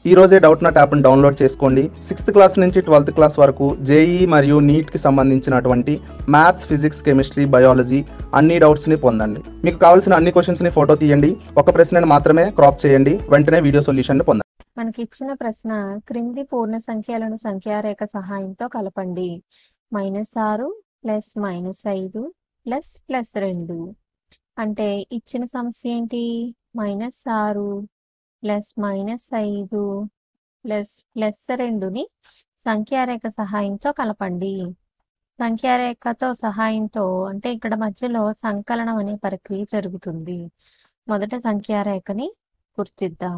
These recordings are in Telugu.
ఈ రోజే డౌట్ నాట్ యాప్ని డౌన్లోడ్ చేసుకోండి సిక్స్త్ క్లాస్ నుంచి ట్వెల్త్ క్లాస్ వరకు జేఈ మరియు నీట్కి సంబంధించినటువంటి మ్యాథ్స్ ఫిజిక్స్ కెమిస్ట్రీ బయాలజీ అన్ని డౌట్స్ని పొందండి మీకు కావాల్సిన అన్ని క్వశ్చన్స్ని ఫోటో తీయండి ఒక ప్రశ్నను మాత్రమే క్రాప్ చేయండి వెంటనే వీడియో సొల్యూషన్ పొందండి మనకి ఇచ్చిన ప్రశ్న క్రింది పూర్ణ సంఖ్యలను సంఖ్యారేఖ సహాయంతో కలపండి మైనస్ ఆరు ప్లస్ మైనస్ ఐదు ప్లస్ ప్లస్ రెండు అంటే ఇచ్చిన సమస్య ఏంటి మైనస్ ఆరు ప్లస్ మైనస్ ఐదు ప్లస్ ప్లస్ రెండుని సంఖ్యారేఖ సహాయంతో కలపండి సంఖ్యారేఖతో సహాయంతో అంటే ఇక్కడ మధ్యలో సంకలనం అనే ప్రక్రియ జరుగుతుంది మొదట సంఖ్యారేఖని గుర్తిద్దాం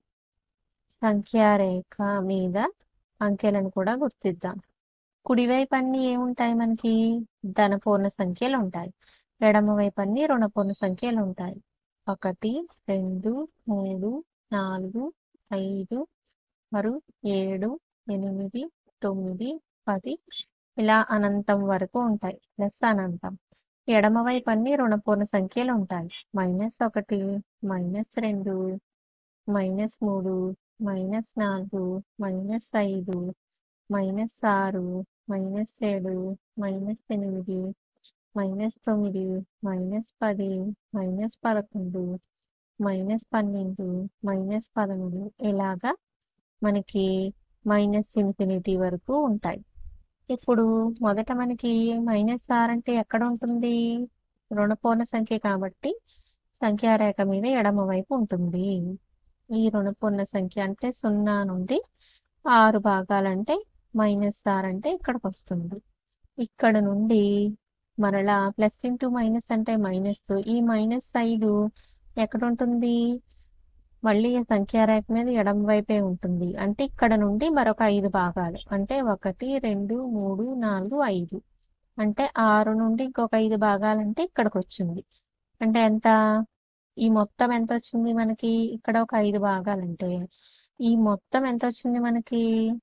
సంఖ్యారేఖ మీద అంకెలను కూడా గుర్తిద్దాం కుడివైపు అన్ని ఏముంటాయి మనకి ధన పూర్ణ సంఖ్యలు ఉంటాయి ఎడమ వైపు అన్ని రుణ పూర్ణ సంఖ్యలు ఉంటాయి ఒకటి రెండు మూడు నాలుగు ఐదు ఆరు ఏడు ఎనిమిది తొమ్మిది పది ఇలా అనంతం వరకు ఉంటాయి ప్లస్ అనంతం ఎడమ వైపు అన్ని రుణపూర్ణ సంఖ్యలు ఉంటాయి మైనస్ ఒకటి మైనస్ రెండు మైనస్ మూడు మైనస్ నాలుగు మైనస్ ఐదు మైనస్ ఆరు మైనస్ ఏడు మైనస్ ఎనిమిది మైనస్ తొమ్మిది మైనస్ పది మైనస్ పదకొండు మైనస్ పన్నెండు మైనస్ పదమూడు ఇలాగా మనకి మైనస్ ఇన్ఫినిటీ వరకు ఉంటాయి ఇప్పుడు మొదట మనకి మైనస్ ఆర్ అంటే ఎక్కడ ఉంటుంది రుణపూర్ణ సంఖ్య కాబట్టి సంఖ్యారేఖ మీద ఎడమ వైపు ఉంటుంది ఈ రుణపూర్ణ సంఖ్య అంటే సున్నా నుండి ఆరు భాగాలంటే మైనస్ ఆర్ అంటే ఇక్కడికి వస్తుంది ఇక్కడ నుండి మరలా ప్లస్ ఇంటూ మైనస్ అంటే మైనస్ ఈ మైనస్ ఐదు ఎక్కడ ఉంటుంది మళ్ళీ ఈ సంఖ్యారేఖ మీద ఎడమ వైపే ఉంటుంది అంటే ఇక్కడ నుండి మరొక ఐదు భాగాలు అంటే ఒకటి రెండు మూడు నాలుగు ఐదు అంటే ఆరు నుండి ఇంకొక ఐదు భాగాలు అంటే ఇక్కడికి వచ్చింది అంటే ఎంత ఈ మొత్తం ఎంత వచ్చింది మనకి ఇక్కడ ఒక ఐదు భాగాలు అంటే ఈ మొత్తం ఎంత వచ్చింది మనకి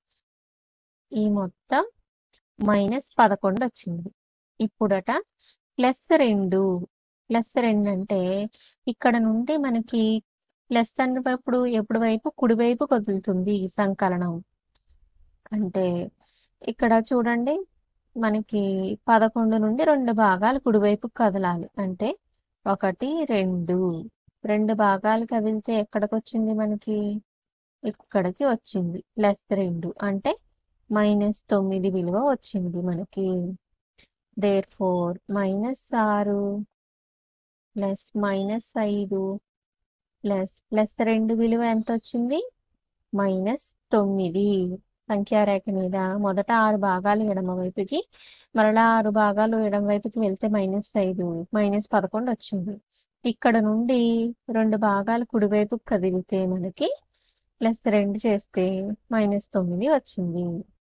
ఈ మొత్తం మైనస్ పదకొండు వచ్చింది ఇప్పుడట ప్లస్ రెండు ప్లస్ రెండు అంటే ఇక్కడ నుండి మనకి ప్లస్ అన్నప్పుడు ఎప్పుడు వైపు కుడివైపు కదులుతుంది ఈ సంకలనం అంటే ఇక్కడ చూడండి మనకి పదకొండు నుండి రెండు భాగాలు కుడివైపు కదలాలి అంటే ఒకటి రెండు రెండు భాగాలు కదిలితే ఎక్కడికి వచ్చింది మనకి ఇక్కడికి వచ్చింది ప్లస్ రెండు అంటే మైనస్ తొమ్మిది విలువ వచ్చింది మనకి దేర్ ఫోర్ మైనస్ ఆరు ప్లస్ మైనస్ ఐదు ప్లస్ ప్లస్ రెండు విలువ ఎంత వచ్చింది మైనస్ తొమ్మిది సంఖ్యారేఖ మీద మొదట ఆరు భాగాలు ఎడమ వైపుకి మరలా ఆరు భాగాలు ఎడమ వైపుకి వెళ్తే మైనస్ ఐదు మైనస్ పదకొండు వచ్చింది ఇక్కడ నుండి రెండు భాగాలు కుడివైపుకి కదిలితే మనకి ప్లస్ రెండు చేస్తే మైనస్ తొమ్మిది వచ్చింది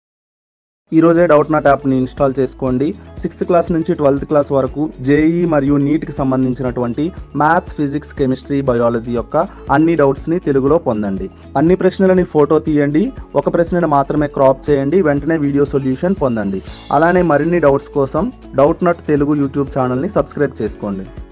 ఈ రోజే డౌట్ నాట్ యాప్ని ఇన్స్టాల్ చేసుకోండి సిక్స్త్ క్లాస్ నుంచి ట్వెల్త్ క్లాస్ వరకు జేఈ మరియు నీట్కి సంబంధించినటువంటి మ్యాథ్స్ ఫిజిక్స్ కెమిస్ట్రీ బయాలజీ యొక్క అన్ని డౌట్స్ని తెలుగులో పొందండి అన్ని ప్రశ్నలని ఫోటో తీయండి ఒక ప్రశ్నను మాత్రమే క్రాప్ చేయండి వెంటనే వీడియో సొల్యూషన్ పొందండి అలానే మరిన్ని డౌట్స్ కోసం డౌట్ నాట్ తెలుగు యూట్యూబ్ ఛానల్ని సబ్స్క్రైబ్ చేసుకోండి